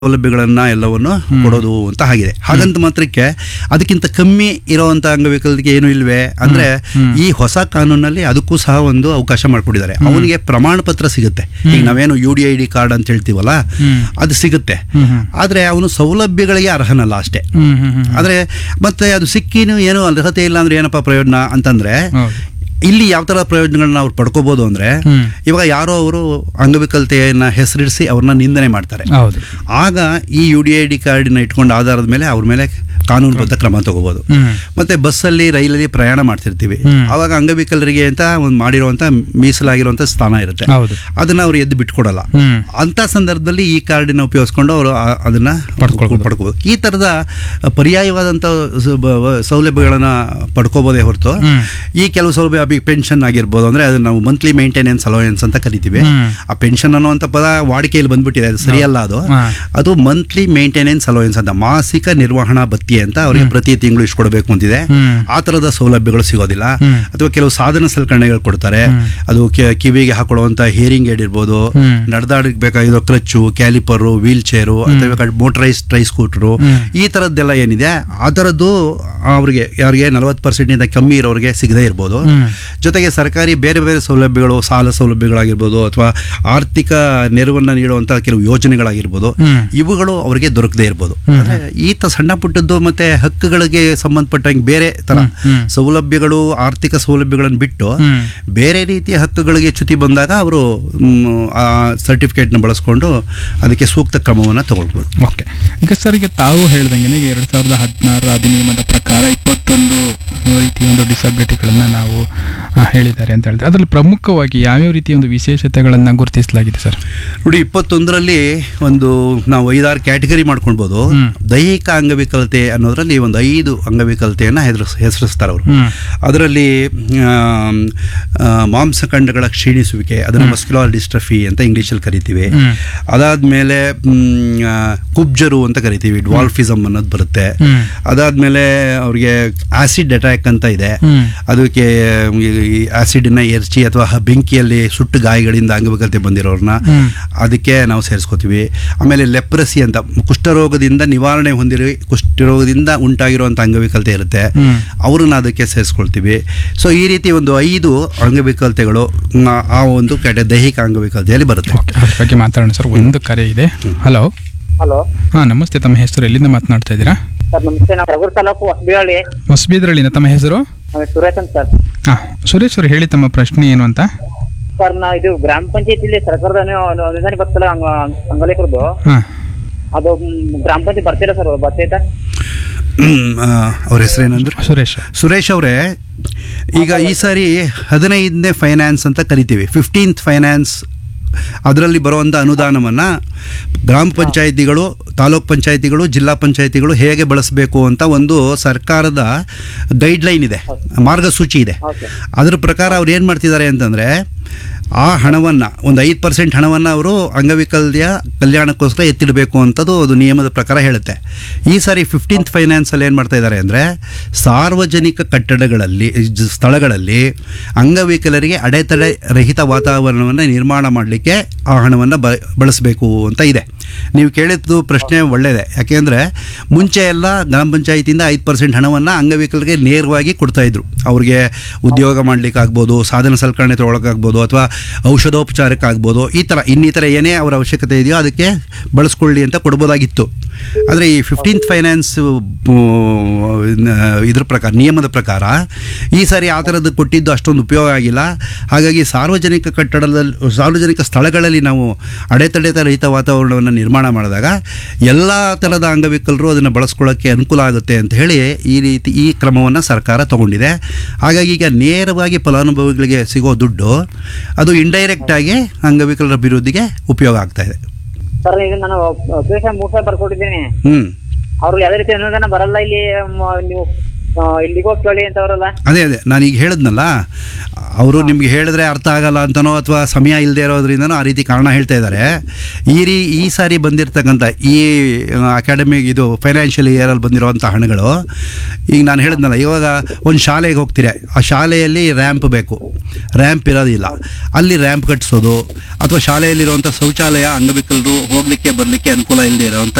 ಸೌಲಭ್ಯಗಳನ್ನ ಎಲ್ಲವನ್ನು ಕೊಡೋದು ಅಂತ ಆಗಿದೆ ಹಾಗಂತ ಮಾತ್ರಕ್ಕೆ ಅದಕ್ಕಿಂತ ಕಮ್ಮಿ ಇರುವಂತ ಅಂಗವಿಕಲರಿಗೆ ಏನು ಇಲ್ವೇ ಅಂದ್ರೆ ಈ ಹೊಸ ಕಾನೂನಲ್ಲಿ ಅದಕ್ಕೂ ಸಹ ಒಂದು ಅವಕಾಶ ಮಾಡಿಕೊಟ್ಟಿದ್ದಾರೆ ಅವನಿಗೆ ಪ್ರಮಾಣ ಪತ್ರ ಸಿಗುತ್ತೆ ಈಗ ನಾವೇನು U D I D card ಅಂತ ಹೇಳ್ತೀವಲ್ಲ ಅದು ಸಿಗುತ್ತೆ ಆದ್ರೆ ಅವನು ಸೌಲಭ್ಯಗಳಿಗೆ ಅರ್ಹನಲ್ಲ ಅಷ್ಟೇ ಹ್ಮ್ ಹ್ಮ್ ಹ್ಮ್ ಆದ್ರೆ ಮತ್ತೆ ಅದು ಸಿಕ್ಕಿನೂ ಏನು ಅರ್ಹತೆ ಇಲ್ಲ ಅಂದ್ರೆ ಏನಪ್ಪ ಪ್ರಯೋಜನ ಅಂತಂದ್ರೆ ಹೌದು ಇಲ್ಲಿ ಯಾವ ತರ ಪ್ರಯೋಜನಗಳನ್ನ ಅವ್ರು ಪಡ್ಕೋಬಹುದು ಅಂದ್ರೆ ಹ್ಮ್. ಇವಾಗ ಯಾರೋ ಅವರು ಅಂಗವಿಕಲತೆಯನ್ನ ಹೆಸರಿಡಿಸಿ ಅವ್ರನ್ನ ನಿಂದನೆ ಮಾಡ್ತಾರೆ ಹೌದು ಆಗ ಈ ಯು ಡಿ ಐ ಡಿ ಕಾರ್ಡಿನ ಇಟ್ಕೊಂಡು ಆಧಾರದ ಮೇಲೆ ಅವ್ರ ಮೇಲೆ ಕಾನೂನುಬದ್ಧ ಕ್ರಮ ತಗೋಬಹುದು ಹ್ಮ್ ಮತ್ತೆ ಬಸ್ಸಲ್ಲಿ ರೈಲಲ್ಲಿ ಪ್ರಯಾಣ ಮಾಡ್ತಿರ್ತೀವಿ ಹ್ಮ್. ಅವಾಗ ಅಂಗವಿಕಲರಿಗೆ ಅಂತ ಒಂದು ಮಾಡಿರುವಂತ ಮೀಸಲಾಗಿರುವಂತ ಸ್ಥಾನ ಇರುತ್ತೆ ಹೌದು ಅದನ್ನ ಅವ್ರು ಎದ್ದು ಬಿಟ್ಕೊಡಲ್ಲ ಹ್ಮ್ ಅಂತ ಸಂದರ್ಭದಲ್ಲಿ ಈ ಕಾರ್ಡಿನ ಉಪಯೋಗಿಸ್ಕೊಂಡು ಅವರು ಆ- ಅದನ್ನ ಪಡ್ಕೊಳ್ಬೋದು. ಪಡ್ಕೋಬಹುದು ಈ ತರದ ಪರ್ಯಾಯವಾದಂತ ಸ- ಬ- ವ- ಸೌಲಭ್ಯಗಳನ್ನ ಪಡ್ಕೋಬೋದೇ ಹೊರತು ಹ್ಮ್. ಈ ಕೆಲವು ಸೌಲಭ್ಯ ಪೆನ್ಷನ್ ಆಗಿರ್ಬೋದು ಅಂದ್ರೆ ಅದನ್ನ ನಾವು ಮಂತ್ಲಿ ಮೇಂಟೆನೆನ್ಸ್ ಅಲೋಯನ್ಸ್ ಅಂತ ಕರಿತೀವಿ ಹ್ಮ್. ಆ ಪೆನ್ಷನ್ ಅನ್ನುವಂಥ ಪದ ವಾಡಿಕೆಯಲ್ಲಿ ಬಂದ್ಬಿಟ್ಟಿದೆ ಅದು ಸರಿಯಲ್ಲ ಅದು ಹಾ. ಅದು ಮಂತ್ಲಿ ಮೇಂಟೆನೆನ್ಸ್ ಅಲೋಯನ್ಸ್ ಅಂತ ಮಾಸಿಕ ನಿರ್ವಹಣಾ ಭತ್ಯೆ ಅಂತ ಅವರಿಗೆ ಪ್ರತಿ ತಿಂಗಳು ಇಷ್ಟು ಕೊಡಬೇಕು ಅಂತಿದೆ ಹ್ಮ್. ಆ ತರದ ಸೌಲಭ್ಯಗಳು ಸಿಗೋದಿಲ್ಲ ಹ್ಮ್. ಅಥವಾ ಕೆಲವು ಸಾಧನ ಸಲಕರಣೆಗಳು ಕೊಡ್ತಾರೆ ಅದು ಕೆ- ಕಿವಿಗೆ ಹಾಕೊಳ್ಳುವಂತ ಹಿಯರಿಂಗ್ ಏಡ್ ಇರ್ಬೋದು ಹ್ಮ್. ನಡೆದಾಡಕ್ ಬೇಕಾಗಿರೋ ಕ್ರಚ್ಚು ಕ್ಯಾಲಿಪರು ವೀಲ್ ಚೇರು ಅಥವಾ ಮೋಟರೈಸ್ ಟ್ರೈ ಸ್ಕೂಟರು ಹ್ಮ್. ಈ ತರದ್ದೆಲ್ಲ ಏನಿದೆ ಆ ಥರದ್ದು ಅವ್ರಿಗೆ ಯಾರಿಗೆ ನಲವತ್ತು ಪರ್ಸೆಂಟಿಂದ ಕಮ್ಮಿ ಇರೋರಿಗೆ ಸಿಗದೇ ಇರ್ಬೋದು ಹ್ಮ್. ಜೊತೆಗೆ ಸರ್ಕಾರಿ ಬೇರೆ ಬೇರೆ ಸೌಲಭ್ಯಗಳು ಸಾಲ ಸೌಲಭ್ಯಗಳಾಗಿರ್ಬೋದು ಅಥವಾ ಆರ್ಥಿಕ ನೆರವನ್ನು ನೀಡುವಂಥ ಕೆಲವು ಯೋಜನೆಗಳಾಗಿರ್ಬೋದು ಹ್ಮ್. ಇವುಗಳು ಅವರಿಗೆ ದೊರಕದೇ ಇರ್ಬೋದು ಅಂದ್ರೆ ಈತ ಸಣ್ಣ ಪುಟ್ಟದ್ದು ಮತ್ತೆ ಹಕ್ಕುಗಳಿಗೆ ಸಂಬಂಧಪಟ್ಟಂಗೆ ಬೇರೆ ತರ ಹ್ಮ್. ಸೌಲಭ್ಯಗಳು ಆರ್ಥಿಕ ಸೌಲಭ್ಯಗಳನ್ನು ಬಿಟ್ಟು ಹ್ಮ್. ಬೇರೆ ರೀತಿಯ ಹಕ್ಕುಗಳಿಗೆ ಚ್ಯುತಿ ಬಂದಾಗ ಅವರು ಆ ಸರ್ಟಿಫಿಕೇಟ್ನ ಬಳಸ್ಕೊಂಡು ಅದಕ್ಕೆ ಸೂಕ್ತ ಕ್ರಮವನ್ನು ತಗೊಳ್ಬೋದು ಓಕೆ ಈಗ ಸರ್ ಈಗ ತಾವು ಹೇಳ್ದಂಗೆ ಈಗ ಎರಡ್ ಸಾವಿರದ ಹದಿನಾರರ ಅಧಿನಿಯಮದ ಪ್ರಕಾರ ಇಪ್ಪತ್ತೊಂದು ರೀತಿಯ ಒಂದು ಡಿಸಬಿಲಿಟಿಗಳನ್ನ ನಾವು ಆ, ಹೇಳಿದ್ದಾರೆ ಅಂತ ಹೇಳಿದ್ರೆ ಅದರಲ್ಲಿ ಪ್ರಮುಖವಾಗಿ ಯಾವ್ಯಾವ ರೀತಿಯ ಒಂದು ವಿಶೇಷತೆಗಳನ್ನ ಗುರುತಿಸಲಾಗಿದೆ ಸರ್ ನೋಡಿ ಇಪ್ಪತ್ತೊಂದರಲ್ಲಿ ಒಂದು ನಾವು ಐದಾರು ಕ್ಯಾಟಗರಿ ಮಾಡ್ಕೊಳ್ಬೋದು ಹ್ಮ್. ದೈಹಿಕ ಅಂಗವಿಕಲತೆ ಅನ್ನೋದ್ರಲ್ಲಿ ಒಂದು ಐದು ಅಂಗವಿಕಲತೆಯನ್ನು ಹೆಸರಿಸ್ ಹೆಸರಿಸ್ತಾರೆ ಅವರು ಹ್ಮ್. ಅದರಲ್ಲಿ ಆಮ್, ಆ, ಮಾಂಸಖಂಡಗಳ ಕ್ಷೀಣಿಸುವಿಕೆ ಅದನ್ನು ಮಸ್ಕ್ಯುಲರ್ ಡಿಸ್ಟ್ರಫಿ ಅಂತ ಇಂಗ್ಲೀಷಲ್ಲಿ ಕರಿತೀವಿ ಹ್ಮ್. ಅದಾದ್ಮೇಲೆ ಮ್, ಆ, ಕುಬ್ಜರು ಅಂತ ಕರಿತೀವಿ ಡ್ವಾಲ್ಫಿಸಮ್ ಅನ್ನೋದು ಬರುತ್ತೆ ಹ್ಮ್. ಅದಾದ್ಮೇಲೆ ಅವ್ರಿಗೆ ಆಸಿಡ್ ಅಟ್ಯಾಕ್ ಅಂತ ಇದೆ ಹ್ಮ್. ಅದಕ್ಕೆ ಈ ಆಸಿಡ್ನ ಎರಚಿ ಅಥವಾ ಬೆಂಕಿಯಲ್ಲಿ ಸುಟ್ಟು ಗಾಯಗಳಿಂದ ಅಂಗವಿಕಲತೆ ಬಂದಿರೋರ್ನ ಹ್ಮ್. ಅದಕ್ಕೆ ನಾವು ಸೇರಿಸ್ಕೋತೀವಿ ಆಮೇಲೆ ಲೆಪ್ರಸಿ ಅಂತ ಕುಷ್ಠರೋಗದಿಂದ ನಿವಾರಣೆ ಹೊಂದಿರೋ ಕುಷ್ಠರೋಗದಿಂದ ಉಂಟಾಗಿರುವಂಥ ಅಂಗವಿಕಲತೆ ಇರುತ್ತೆ ಹ್ಮ್. ಅವ್ರನ್ನ ಅದಕ್ಕೆ ಸೇರಿಸ್ಕೊಳ್ತೀವಿ ಸೊ ಈ ರೀತಿ ಒಂದು ಐದು ಅಂಗವಿಕಲತೆಗಳು ನ- ಆ ಒಂದು ಕೆಟ ದೈಹಿಕ ಅಂಗವಿಕಲತೆಯಲ್ಲಿ ಬರುತ್ತೆ ಓಕೆ ಅದ್ರ ಬಗ್ಗೆ ಮಾತಾಡೋಣ ಸರ್ ಒಂದು ಕರೆ ಇದೆ ಹಲೋ ಹಲೋ ಹಾ ನಮಸ್ತೆ ತಮ್ಮ ಹೆಸರು ಎಲ್ಲಿಂದ ಮಾತನಾಡ್ತಾ ಇದ್ದೀರಾ ಸರ್ ನಮಸ್ತೆ ನಾವು ರಘುರ್ ತಾಲೂಕು ಹೊಸಬಿಹಳ್ಳಿ ಹೊಸಬೀದ್ರಳ್ಳಿನ ತಮ್ಮ ಹೆಸರು ಆಮೇಲೆ ಸುರೇಶ್ ಅಂತ ಸರ್ ಹಾ ಸುರೇಶ್ ಅವರು ಹೇಳಿ ತಮ್ಮ ಪ್ರಶ್ನೆ ಏನು ಅಂತ ಸರ್ ನಾವು ಇದು ಗ್ರಾಮ ಪಂಚಾಯತಿಲಿ ಸರ್ಕಾರದ ಅನು- ಅನು- ಅನುದಾನ ಬರ್ತಲ್ಲ ಅಂಗ ಅಂಗಲೇಕರದ್ದು ಹಾ ಅದು ಮ್, ಗ್ರಾಮ ಪಂಚಾಯತ್ ಬರ್ತೀರಾ ಸರ್ ಬರ್ತೈತಾ ಅವ್ರ ಹೆಸರೇನಂದ್ರೆ ಸುರೇಶ್ ಸುರೇಶ್ ಅವರೇ ಈಗ ಈ ಸಾರಿ ಹದಿನೈದನೇ ಫೈನಾನ್ಸ್ ಅಂತ ಕರಿತೀವಿ ಫಿಫ್ಟೀನ್ತ್ ಫೈನಾನ್ಸ್ ಅದರಲ್ಲಿ ಬರುವಂಥ ಅನುದಾನವನ್ನು ಗ್ರಾಮ ಪಂಚಾಯಿತಿಗಳು ತಾಲೂಕ್ ಪಂಚಾಯಿತಿಗಳು ಜಿಲ್ಲಾ ಪಂಚಾಯಿತಿಗಳು ಹೇಗೆ ಬಳಸಬೇಕು ಅಂತ ಒಂದು ಸರ್ಕಾರದ ಗೈಡ್ಲೈನ್ ಇದೆ ಮಾರ್ಗಸೂಚಿ ಇದೆ ಓಕೆ ಅದ್ರ ಪ್ರಕಾರ ಅವ್ರು ಏನು ಮಾಡ್ತಿದ್ದಾರೆ ಅಂತಂದರೆ ಆ ಹಣವನ್ನು ಒಂದು ಐದು ಪರ್ಸೆಂಟ್ ಹಣವನ್ನು ಅವರು ಅಂಗವಿಕಲ್ಯ ಕಲ್ಯಾಣಕ್ಕೋಸ್ಕರ ಎತ್ತಿಡಬೇಕು ಅಂತದ್ದು ಅದು ನಿಯಮದ ಪ್ರಕಾರ ಹೇಳುತ್ತೆ ಈ ಸಾರಿ ಫಿಫ್ಟೀನ್ತ್ ಫೈನಾನ್ಸಲ್ಲಿ ಏನು ಮಾಡ್ತಾ ಇದ್ದಾರೆ ಅಂದರೆ ಸಾರ್ವಜನಿಕ ಕಟ್ಟಡಗಳಲ್ಲಿ ಜ- ಸ್ಥಳಗಳಲ್ಲಿ ಅಂಗವಿಕಲರಿಗೆ ಅಡೆತಡೆ ರಹಿತ ವಾತಾವರಣವನ್ನು ನಿರ್ಮಾಣ ಮಾಡಲಿಕ್ಕೆ ಆ ಹಣವನ್ನು ಬ ಬಳಸಬೇಕು ಅಂತ ಇದೆ ನೀವು ಕೇಳಿದ್ದು ಪ್ರಶ್ನೆ ಒಳ್ಳೆಯದೇ ಯಾಕೆಂದರೆ ಮುಂಚೆ ಎಲ್ಲ ಗ್ರಾಮ ಪಂಚಾಯತಿಯಿಂದ ಐದು ಪರ್ಸೆಂಟ್ ಹಣವನ್ನು ಅಂಗವಿಕಲರಿಗೆ ನೇರವಾಗಿ ಕೊಡ್ತಾ ಇದ್ರು ಅವ್ರಿಗೆ ಉದ್ಯೋಗ ಮಾಡಲಿಕ್ಕಾಗ್ಬೋದು ಸಾಧನ ಸಲಕರಣೆ ತೊಗೊಳಕ್ಕಾಗ್ಬೋದು ಅಥವಾ ಔಷಧೋಪಚಾರಕ್ಕಾಗ್ಬೋದು ಈ ಥರ ಇನ್ನಿತರ ಏನೇ ಅವರ ಅವಶ್ಯಕತೆ ಇದೆಯೋ ಅದಕ್ಕೆ ಬಳಸ್ಕೊಳ್ಳಿ ಅಂತ ಕೊಡ್ಬೋದಾಗಿತ್ತು ಆದರೆ ಈ ಫಿಫ್ಟೀನ್ತ್ ಫೈನಾನ್ಸ್ ಇದ್ರ ಪ್ರಕಾರ ನಿಯಮದ ಪ್ರಕಾರ ಈ ಸಾರಿ ಆ ಥರದ್ದು ಕೊಟ್ಟಿದ್ದು ಅಷ್ಟೊಂದು ಉಪಯೋಗ ಆಗಿಲ್ಲ ಹಾಗಾಗಿ ಸಾರ್ವಜನಿಕ ಕಟ್ಟಡದಲ್ಲಿ ಸಾರ್ವಜನಿಕ ಸ್ಥಳಗಳಲ್ಲಿ ನಾವು ಅಡೆತಡೆತ ರಹಿತ ವಾತಾವರಣವನ್ನು ನಿರ್ಮಾಣ ಮಾಡಿದಾಗ ಎಲ್ಲ ಥರದ ಅಂಗವಿಕಲರು ಅದನ್ನು ಬಳಸ್ಕೊಳ್ಳೋಕ್ಕೆ ಅನುಕೂಲ ಆಗುತ್ತೆ ಅಂತ ಹೇಳಿ ಈ ರೀತಿ ಈ ಕ್ರಮವನ್ನು ಸರ್ಕಾರ ತಗೊಂಡಿದೆ ಹಾಗಾಗಿ ಈಗ ನೇರವಾಗಿ ಫಲಾನುಭವಿಗಳಿಗೆ ಸಿಗೋ ದುಡ್ಡು ಅದು ಇಂಡೈರೆಕ್ಟ್ ಆಗಿ ಅಂಗವಿಕಲರ ಅಭಿವೃದ್ಧಿಗೆ ಉಪಯೋಗ ಆಗ್ತಾ ಇದೆ ಸರ್ ಈಗ ನಾನು ಪೇಶ ಮೂರ್ ಸಾವಿರ ಬರ್ಕೊಟ್ಟಿದ್ದೀನಿ ಹ್ಞೂ ಅವ್ರಿಗೆ ಯಾವುದೇ ರೀತಿ ಅನುದಾನ ಬರಲ್ಲ ಇಲ್ಲಿ ಮ- ನೀವು ಆ, ಇಲ್ಲಿಗೋ ಕೇಳಿ ಅಂತವ್ರಲ್ಲ ಅದೇ ಅದೇ ನಾನು ಈಗ ಹೇಳಿದ್ನಲ್ಲ ಅವರು ನಿಮ್ಗೆ ಹೇಳಿದ್ರೆ ಅರ್ಥ ಆಗಲ್ಲ ಅಂತನೋ ಅಥವಾ ಸಮಯ ಇಲ್ಲದೆ ಇರೋದ್ರಿಂದನೋ ಆ ರೀತಿ ಕಾರಣ ಹೇಳ್ತಾ ಇದ್ದಾರೆ ಈ ರೀ ಈ ಸಾರಿ ಬಂದಿರತಕ್ಕಂಥ ಈ ಅಕಾಡೆಮಿಕ್ ಇದು ಫೈನಾನ್ಷಿಯಲ್ ಇಯರಲ್ಲಿ ಬಂದಿರುವಂಥ ಹಣಗಳು ಈಗ ನಾನು ಹೇಳಿದ್ನಲ್ಲ ಇವಾಗ ಒಂದು ಶಾಲೆಗೆ ಹೋಗ್ತೀರಾ ಆ ಶಾಲೆಯಲ್ಲಿ ರ್ಯಾಂಪ್ ಬೇಕು ರ್ಯಾಂಪ್ ಇರೋದಿಲ್ಲ ಅಲ್ಲಿ ರ್ಯಾಂಪ್ ಕಟ್ಟಿಸೋದು ಅಥವಾ ಶಾಲೆಯಲ್ಲಿರುವಂಥ ಶೌಚಾಲಯ ಅಂಗವಿಕಲರು ಹೋಗಲಿಕ್ಕೆ ಬರಲಿಕ್ಕೆ ಅನುಕೂಲ ಇಲ್ಲದೆ ಇರೋವಂಥ